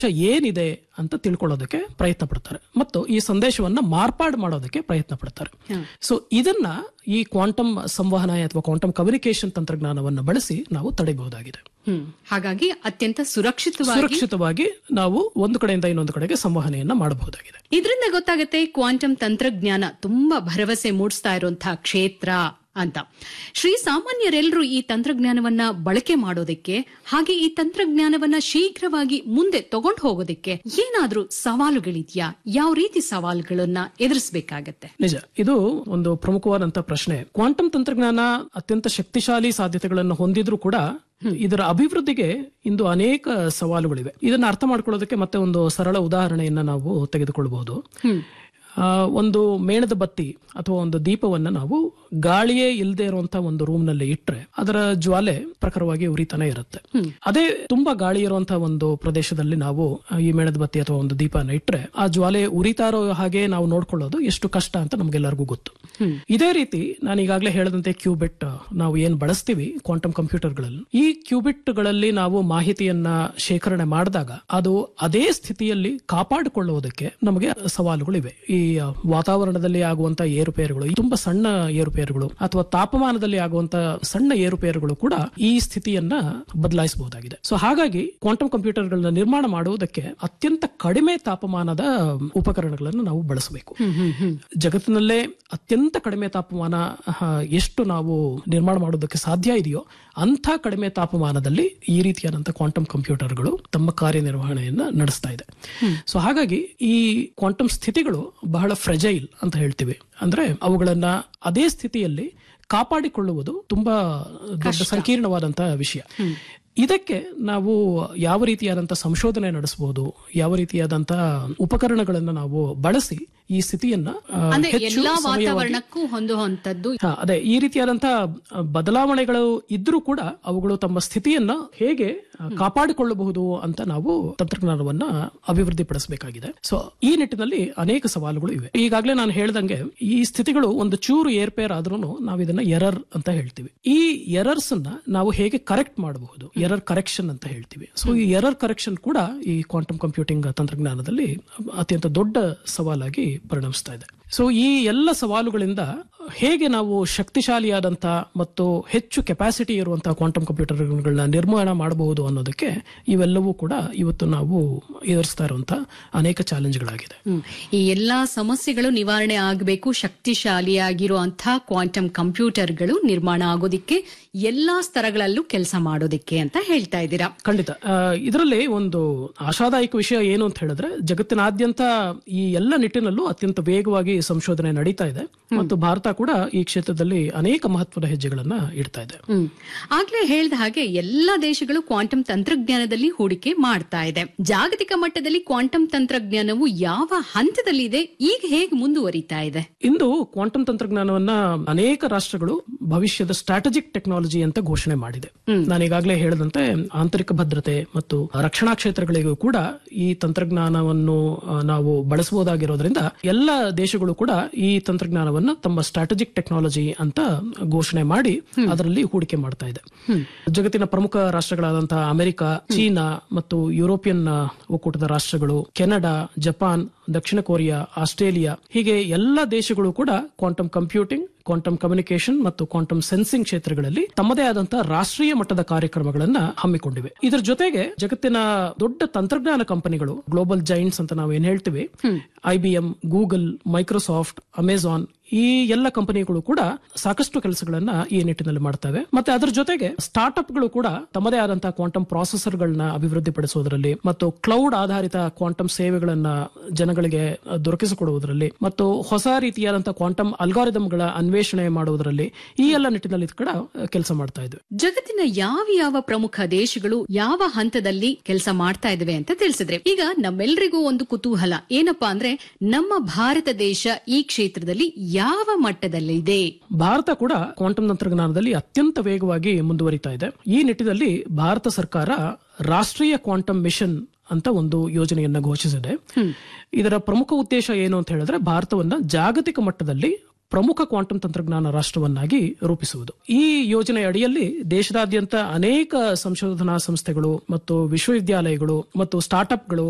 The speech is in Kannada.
ಏನಿದೆ ಅಂತ ತಿಳ್ಕೊಳ್ಳೋದಕ್ಕೆ ಪ್ರಯತ್ನ ಪಡ್ತಾರೆ ಮತ್ತು ಈ ಸಂದೇಶವನ್ನ ಮಾರ್ಪಾಡು ಮಾಡೋದಕ್ಕೆ ಪ್ರಯತ್ನ ಪಡ್ತಾರೆ ಸೊ ಇದನ್ನ ಈ ಕ್ವಾಂಟಮ್ ಸಂವಹನ ಅಥವಾ ಕ್ವಾಂಟಮ್ ಕಮ್ಯುನಿಕೇಶನ್ ತಂತ್ರಜ್ಞಾನವನ್ನು ಬಳಸಿ ನಾವು ತಡೆಯಬಹುದಾಗಿದೆ ಹ್ಮ್ ಹಾಗಾಗಿ ಅತ್ಯಂತ ಸುರಕ್ಷಿತವಾಗಿ ಸುರಕ್ಷಿತವಾಗಿ ನಾವು ಒಂದು ಕಡೆಯಿಂದ ಇನ್ನೊಂದು ಕಡೆಗೆ ಸಂವಹನೆಯನ್ನ ಮಾಡಬಹುದಾಗಿದೆ ಇದರಿಂದ ಗೊತ್ತಾಗುತ್ತೆ ಕ್ವಾಂಟಮ್ ತಂತ್ರಜ್ಞಾನ ತುಂಬಾ ಭರವಸೆ ಮೂಡಿಸ್ತಾ ಇರುವಂತಹ ಕ್ಷೇತ್ರ ಅಂತ ಶ್ರೀ ಸಾಮಾನ್ಯರೆಲ್ಲರೂ ಈ ತಂತ್ರಜ್ಞಾನವನ್ನ ಬಳಕೆ ಮಾಡೋದಕ್ಕೆ ಹಾಗೆ ಈ ತಂತ್ರಜ್ಞಾನವನ್ನ ಶೀಘ್ರವಾಗಿ ಮುಂದೆ ತಗೊಂಡು ಹೋಗೋದಕ್ಕೆ ಏನಾದ್ರೂ ಸವಾಲುಗಳಿದ್ಯಾ ಯಾವ ರೀತಿ ಸವಾಲುಗಳನ್ನ ಎದುರಿಸಬೇಕಾಗತ್ತೆ ನಿಜ ಇದು ಒಂದು ಪ್ರಮುಖವಾದಂತಹ ಪ್ರಶ್ನೆ ಕ್ವಾಂಟಮ್ ತಂತ್ರಜ್ಞಾನ ಅತ್ಯಂತ ಶಕ್ತಿಶಾಲಿ ಸಾಧ್ಯತೆಗಳನ್ನು ಹೊಂದಿದ್ರೂ ಕೂಡ ಇದರ ಅಭಿವೃದ್ಧಿಗೆ ಇಂದು ಅನೇಕ ಸವಾಲುಗಳಿವೆ ಇದನ್ನ ಅರ್ಥ ಮಾಡ್ಕೊಳ್ಳೋದಕ್ಕೆ ಮತ್ತೆ ಒಂದು ಸರಳ ಉದಾಹರಣೆಯನ್ನ ನಾವು ತೆಗೆದುಕೊಳ್ಳಬಹುದು ಆ, ಒಂದು ಮೇಣದ ಬತ್ತಿ ಅಥವಾ ಒಂದು ದೀಪವನ್ನ ನಾವು ಗಾಳಿಯೇ ಇಲ್ಲದೆ ಇರುವಂತಹ ಒಂದು ರೂಮ್ ನಲ್ಲಿ ಇಟ್ರೆ ಅದರ ಜ್ವಾಲೆ ಪ್ರಖರವಾಗಿ ಉರಿತಾನೆ ಇರುತ್ತೆ ಅದೇ ತುಂಬಾ ಗಾಳಿ ಇರುವಂತಹ ಒಂದು ಪ್ರದೇಶದಲ್ಲಿ ನಾವು ಆ, ಈ ಮೇಣದ ಬತ್ತಿ ಅಥವಾ ಒಂದು ದೀಪನ ಇಟ್ರೆ ಆ ಜ್ವಾಲೆ ಉರಿತಾ ಇರೋ ಹಾಗೆ ನಾವು ನೋಡ್ಕೊಳ್ಳೋದು ಎಷ್ಟು ಕಷ್ಟ ಅಂತ ನಮ್ಗೆಲ್ಲರಿಗೂ ಗೊತ್ತು ಇದೇ ರೀತಿ ನಾನು ಈಗಾಗಲೇ ಹೇಳದಂತೆ ಕ್ಯೂಬಿಟ್ ನಾವು ಏನ್ ಬಳಸ್ತೀವಿ ಕ್ವಾಂಟಮ್ ಕಂಪ್ಯೂಟರ್ಗಳಲ್ಲಿ ಈ ಕ್ಯೂಬಿಟ್ ಗಳಲ್ಲಿ ನಾವು ಮಾಹಿತಿಯನ್ನ ಶೇಖರಣೆ ಮಾಡಿದಾಗ ಅದು ಅದೇ ಸ್ಥಿತಿಯಲ್ಲಿ ಕಾಪಾಡಿಕೊಳ್ಳುವುದಕ್ಕೆ ನಮಗೆ ಸವಾಲುಗಳಿವೆ ಈ ಆ, ವಾತಾವರಣದಲ್ಲಿ ಆಗುವಂತ ಏರುಪೇರುಗಳು ಈ ತುಂಬಾ ಸಣ್ಣ ಏರುಪೇರುಗಳು ಅಥವಾ ತಾಪಮಾನದಲ್ಲಿ ಆಗುವಂತ ಸಣ್ಣ ಏರುಪೇರುಗಳು ಕೂಡ ಈ ಸ್ಥಿತಿಯನ್ನ ಬದಲಾಯಿಸಬಹುದಾಗಿದೆ ಸೊ ಹಾಗಾಗಿ ಕ್ವಾಂಟಮ್ ಕಂಪ್ಯೂಟರ್ಗಳನ್ನ ನಿರ್ಮಾಣ ಮಾಡುವುದಕ್ಕೆ ಅತ್ಯಂತ ಕಡಿಮೆ ತಾಪಮಾನದ ಉಪಕರಣಗಳನ್ನು ನಾವು ಬಳಸಬೇಕು ಜಗತ್ತಿನಲ್ಲೇ ಅತ್ಯಂತ ಕಡಿಮೆ ತಾಪಮಾನ ಆಹ್, ಎಷ್ಟು ನಾವು ನಿರ್ಮಾಣ ಮಾಡೋದಕ್ಕೆ ಸಾಧ್ಯ ಇದೆಯೋ ಅಂಥ ಕಡಿಮೆ ತಾಪಮಾನದಲ್ಲಿ ಈ ರೀತಿಯಾದಂತಹ ಕ್ವಾಂಟಮ್ ಕಂಪ್ಯೂಟರ್ಗಳು ತಮ್ಮ ಕಾರ್ಯನಿರ್ವಹಣೆಯನ್ನ ನಡೆಸ್ತಾ ಇದೆ ಸೊ ಹಾಗಾಗಿ ಈ ಕ್ವಾಂಟಮ್ ಸ್ಥಿತಿಗಳು ಬಹಳ ಫ್ರೆಜೈಲ್ ಅಂತ ಹೇಳ್ತೀವಿ ಅಂದ್ರೆ ಅವುಗಳನ್ನ ಅದೇ ಸ್ಥಿತಿಯಲ್ಲಿ ಕಾಪಾಡಿಕೊಳ್ಳುವುದು ತುಂಬಾ ದೊಡ್ಡ ಸಂಕೀರ್ಣವಾದಂತಹ ವಿಷಯ ಇದಕ್ಕೆ ನಾವು ಯಾವ ರೀತಿಯಾದಂತಹ ಸಂಶೋಧನೆ ನಡೆಸಬಹುದು ಯಾವ ರೀತಿಯಾದಂತಹ ಉಪಕರಣಗಳನ್ನ ನಾವು ಬಳಸಿ ಈ ಸ್ಥಿತಿಯನ್ನ ಆ, ಅಂದ್ರೆ ಹೆಚ್ಚು ಎಲ್ಲಾ ಸಮಯವಾಗಿ- ವಾತಾವರಣಕ್ಕೂ ಹೊಂದುವಂತದ್ದು ಹಾ, ಅದೇ ಈ ರೀತಿಯಾದಂತಹ ಬದಲಾವಣೆಗಳು ಇದ್ರೂ ಕೂಡ ಅವುಗಳು ತಮ್ಮ ಸ್ಥಿತಿಯನ್ನ ಹೇಗೆ ಆ, ಕಾಪಾಡಿಕೊಳ್ಳಬಹುದು ಅಂತ ನಾವು ತಂತ್ರಜ್ಞಾನವನ್ನ ಅಭಿವೃದ್ಧಿಪಡಿಸಬೇಕಾಗಿದೆ ಸೊ ಈ ನಿಟ್ಟಿನಲ್ಲಿ ಅನೇಕ ಸವಾಲುಗಳು ಇವೆ ಈಗಾಗಲೇ ನಾನು ಹೇಳ್ದಂಗೆ ಈ ಸ್ಥಿತಿಗಳು ಒಂದು ಚೂರು ಏರ್ಪೇರ್ ಆದ್ರೂ ನಾವು ಇದನ್ನ ಎರರ್ ಅಂತ ಹೇಳ್ತೀವಿ ಈ ಎರರ್ಸ್ ಅನ್ನ ನಾವು ಹೇಗೆ ಕರೆಕ್ಟ್ ಮಾಡಬಹುದು ಎರರ್ ಕರೆಕ್ಷನ್ ಅಂತ ಹೇಳ್ತೀವಿ ಸೊ ಈ ಎರರ್ ಕರೆಕ್ಷನ್ ಕೂಡ ಈ ಕ್ವಾಂಟಮ್ ಕಂಪ್ಯೂಟಿಂಗ್ ತಂತ್ರಜ್ಞಾನದಲ್ಲಿ ಅತ್ಯಂತ ದೊಡ್ಡ ಸವಾಲಾಗಿ ಪರಿಣಮಿಸ್ತಾ ಇದೆ ಸೊ ಈ ಎಲ್ಲ ಸವಾಲುಗಳಿಂದ ಹೇಗೆ ನಾವು ಶಕ್ತಿಶಾಲಿಯಾದಂತಹ ಮತ್ತು ಹೆಚ್ಚು ಕೆಪಾಸಿಟಿ ಇರುವಂತಹ ಕ್ವಾಂಟಮ್ ಕಂಪ್ಯೂಟರ್ಗಳನ್ನ ನಿರ್ಮಾಣ ಮಾಡಬಹುದು ಅನ್ನೋದಕ್ಕೆ ಇವೆಲ್ಲವೂ ಕೂಡ ಇವತ್ತು ನಾವು ಎದುರಿಸ್ತಾ ಇರುವಂತಹ ಅನೇಕ ಚಾಲೆಂಜ್ಗಳಾಗಿದೆ ಹ್ಮ್. ಈ ಎಲ್ಲಾ ಸಮಸ್ಯೆಗಳು ನಿವಾರಣೆ ಆಗಬೇಕು ಶಕ್ತಿಶಾಲಿಯಾಗಿರುವಂತಹ ಕ್ವಾಂಟಮ್ ಕಂಪ್ಯೂಟರ್ಗಳು ನಿರ್ಮಾಣ ಆಗೋದಿಕ್ಕೆ ಎಲ್ಲಾ ಸ್ತರಗಳಲ್ಲೂ ಕೆಲಸ ಮಾಡೋದಿಕ್ಕೆ ಅಂತ ಹೇಳ್ತಾ ಇದ್ದೀರಾ ಖಂಡಿತ ಆ, ಇದರಲ್ಲಿ ಒಂದು ಆಶಾದಾಯಕ ವಿಷಯ ಏನು ಅಂತ ಹೇಳಿದ್ರೆ ಜಗತ್ತಿನಾದ್ಯಂತ ಈ ಎಲ್ಲ ನಿಟ್ಟಿನಲ್ಲೂ ಅತ್ಯಂತ ವೇಗವಾಗಿ ಸಂಶೋಧನೆ ನಡೀತಾ ಇದೆ ಮತ್ತು ಭಾರತ ಕೂಡ ಈ ಕ್ಷೇತ್ರದಲ್ಲಿ ಅನೇಕ ಮಹತ್ವದ ಹೆಜ್ಜೆಗಳನ್ನ ಇಡ್ತಾ ಇದೆ ಹ್ಮ್ ಆಗ್ಲೇ ಹೇಳ್ದ ಹಾಗೆ ಎಲ್ಲಾ ದೇಶಗಳು ಕ್ವಾಂಟಮ್ ತಂತ್ರಜ್ಞಾನದಲ್ಲಿ ಹೂಡಿಕೆ ಮಾಡ್ತಾ ಇದೆ ಜಾಗತಿಕ ಮಟ್ಟದಲ್ಲಿ ಕ್ವಾಂಟಮ್ ತಂತ್ರಜ್ಞಾನವು ಯಾವ ಹಂತದಲ್ಲಿದೆ ಈಗ ಹೇಗೆ ಮುಂದುವರಿತಾ ಇದೆ ಇಂದು ಕ್ವಾಂಟಮ್ ತಂತ್ರಜ್ಞಾನವನ್ನ ಅನೇಕ ರಾಷ್ಟ್ರಗಳು ಭವಿಷ್ಯದ ಸ್ಟ್ರಾಟಜಿಕ್ ಟೆಕ್ನಾಲಜಿ ಅಂತ ಘೋಷಣೆ ಮಾಡಿದೆ ನಾನು ಈಗಾಗಲೇ ಹೇಳಿದಂತೆ ಆಂತರಿಕ ಭದ್ರತೆ ಮತ್ತು ರಕ್ಷಣಾ ಕ್ಷೇತ್ರಗಳಿಗೂ ಕೂಡ ಈ ತಂತ್ರಜ್ಞಾನವನ್ನು ಆ, ನಾವು ಬಳಸಬಹುದಾಗಿರೋದ್ರಿಂದ ಎಲ್ಲ ದೇಶಗಳು ಕೂಡ ಈ ತಂತ್ರಜ್ಞಾನವನ್ನ ತಮ್ಮ ಸ್ಟ್ರಾಟಜಿಕ್ ಟೆಕ್ನಾಲಜಿ ಅಂತ ಘೋಷಣೆ ಮಾಡಿ ಅದರಲ್ಲಿ ಹೂಡಿಕೆ ಮಾಡ್ತಾ ಇದೆ ಜಗತ್ತಿನ ಪ್ರಮುಖ ರಾಷ್ಟ್ರಗಳಾದಂತಹ ಅಮೆರಿಕ ಚೀನಾ ಮತ್ತು ಯುರೋಪಿಯನ್ ಆ, ಒಕ್ಕೂಟದ ರಾಷ್ಟ್ರಗಳು ಕೆನಡಾ ಜಪಾನ್ ದಕ್ಷಿಣ ಕೊರಿಯಾ ಆಸ್ಟ್ರೇಲಿಯಾ ಹೀಗೆ ಎಲ್ಲ ದೇಶಗಳು ಕೂಡ ಕ್ವಾಂಟಮ್ ಕಂಪ್ಯೂಟಿಂಗ್ ಕ್ವಾಂಟಮ್ ಕಮ್ಯುನಿಕೇಶನ್ ಮತ್ತು ಕ್ವಾಂಟಮ್ ಸೆನ್ಸಿಂಗ್ ಕ್ಷೇತ್ರಗಳಲ್ಲಿ ತಮ್ಮದೇ ಆದಂತಹ ರಾಷ್ಟ್ರೀಯ ಮಟ್ಟದ ಕಾರ್ಯಕ್ರಮಗಳನ್ನ ಹಮ್ಮಿಕೊಂಡಿವೆ ಇದರ ಜೊತೆಗೆ ಜಗತ್ತಿನ ದೊಡ್ಡ ತಂತ್ರಜ್ಞಾನ ಕಂಪನಿಗಳು ಗ್ಲೋಬಲ್ ಜೈಂಟ್ಸ್ ಅಂತ ನಾವು ಏನ್ ಹೇಳ್ತೀವಿ ಐಬಿಎಂ ಗೂಗಲ್ ಮೈಕ್ರೋಸಾಫ್ಟ್ ಅಮೆಜಾನ್ ಈ ಎಲ್ಲ ಕಂಪನಿಗಳು ಕೂಡ ಸಾಕಷ್ಟು ಕೆಲಸಗಳನ್ನ ಈ ನಿಟ್ಟಿನಲ್ಲಿ ಮಾಡ್ತವೆ ಮತ್ತೆ ಅದರ ಜೊತೆಗೆ ಸ್ಟಾರ್ಟ್ಅಪ್ಗಳು ಕೂಡ ತಮ್ಮದೇ ಆದಂತಹ ಕ್ವಾಂಟಮ್ ಪ್ರಾಸೆಸರ್ಗಳನ್ನ ಅಭಿವೃದ್ಧಿಪಡಿಸುವುದರಲ್ಲಿ ಮತ್ತು ಕ್ಲೌಡ್ ಆಧಾರಿತ ಕ್ವಾಂಟಮ್ ಸೇವೆಗಳನ್ನ ಜನಗಳಿಗೆ ದೊರಕಿಸಿಕೊಡುವುದರಲ್ಲಿ ಮತ್ತು ಹೊಸ ರೀತಿಯಾದಂತಹ ಕ್ವಾಂಟಮ್ ಅಲ್ಗಾರಿದಮ್ಗಳ ಅನ್ವೇಷಣೆ ಮಾಡುವುದರಲ್ಲಿ ಈ ಎಲ್ಲ ನಿಟ್ಟಿನಲ್ಲಿ ಕೂಡ ಕೆಲಸ ಮಾಡ್ತಾ ಇದ್ವಿ ಜಗತ್ತಿನ ಯಾವ ಯಾವ ಪ್ರಮುಖ ದೇಶಗಳು ಯಾವ ಹಂತದಲ್ಲಿ ಕೆಲಸ ಮಾಡ್ತಾ ಇದಾವೆ ಅಂತ ತಿಳಿಸಿದ್ರೆ ಈಗ ನಮ್ಮೆಲ್ಲರಿಗೂ ಒಂದು ಕುತೂಹಲ ಏನಪ್ಪಾ ಅಂದ್ರೆ ನಮ್ಮ ಭಾರತ ದೇಶ ಈ ಕ್ಷೇತ್ರದಲ್ಲಿ ಯಾವ ಮಟ್ಟದಲ್ಲಿದೆ ಭಾರತ ಕೂಡ ಕ್ವಾಂಟಮ್ ತಂತ್ರಜ್ಞಾನದಲ್ಲಿ ಅತ್ಯಂತ ವೇಗವಾಗಿ ಮುಂದುವರಿತಾ ಇದೆ ಈ ನಿಟ್ಟಿನಲ್ಲಿ ಭಾರತ ಸರ್ಕಾರ ರಾಷ್ಟ್ರೀಯ ಕ್ವಾಂಟಮ್ ಮಿಷನ್ ಅಂತ ಒಂದು ಯೋಜನೆಯನ್ನ ಘೋಷಿಸಿದೆ ಇದರ ಪ್ರಮುಖ ಉದ್ದೇಶ ಏನು ಅಂತ ಹೇಳಿದ್ರೆ ಭಾರತವನ್ನ ಜಾಗತಿಕ ಮಟ್ಟದಲ್ಲಿ ಪ್ರಮುಖ ಕ್ವಾಂಟಮ್ ತಂತ್ರಜ್ಞಾನ ರಾಷ್ಟ್ರವನ್ನಾಗಿ ರೂಪಿಸುವುದು ಈ ಯೋಜನೆ ಅಡಿಯಲ್ಲಿ ದೇಶದಾದ್ಯಂತ ಅನೇಕ ಸಂಶೋಧನಾ ಸಂಸ್ಥೆಗಳು ಮತ್ತು ವಿಶ್ವವಿದ್ಯಾಲಯಗಳು ಮತ್ತು ಸ್ಟಾರ್ಟ್ಅಪ್ಗಳು